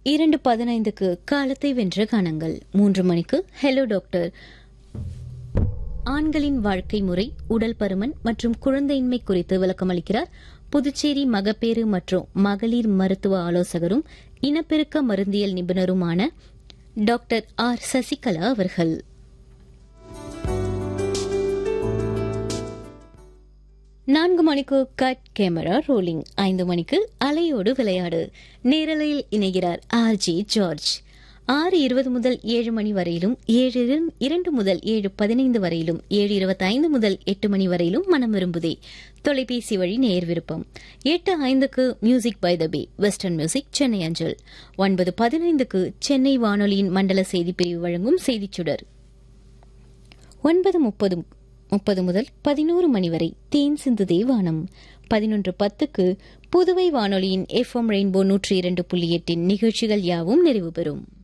இரண்டு பதினைந்துக்கு காலத்தை வென்ற கானங்கள் மூன்று மணிக்கு ஹலோ டாக்டர் ஆண்களின் வாழ்க்கை முறை உடல் பருமன் மற்றும் குழந்தையின்மை குறித்து விளக்கமளிக்கிறார் புதுச்சேரி மகப்பேறு மற்றும் மகளிர் மருத்துவ ஆலோசகரும் இனப்பெருக்க மருந்தியல் நிபுணருமான டாக்டர் ஆர் சசிகலா அவர்கள் நான்கு மணிக்கு கட் கேமரா ரோலிங் ஐந்து மணிக்கு அலையோடு விளையாடு நேரலையில் இணைகிறார் ஆர் ஜி ஜார்ஜ் ஆறு இருபது முதல் ஏழு மணி வரையிலும் ஏழு இரு- இரண்டு முதல் ஏழு பதினைந்து வரையிலும் ஏழு இருபத்தைந்து முதல் எட்டு மணி வரையிலும் மனம் விரும்புதே தொலைபேசி வழி நேர் விருப்பம் எட்டு ஐந்துக்கு music by the bay western music Chennai அஞ்சல் ஒன்பது பதினைந்துக்கு சென்னை வானொலியின் மண்டல செய்திப் பிரிவு வழங்கும் செய்திச் சுடர் ஒன்பது முப்பது முப்பது முதல் பதினோரு மணி வரை தேன் சிந்துதே வானம் பதினொன்று பத்துக்கு புதுவை வானொலியின் எஃப்எம் ரெயின்போ நூற்றி இரண்டு புள்ளி எட்டின் நிகழ்ச்சிகள் யாவும் நிறைவு பெறும்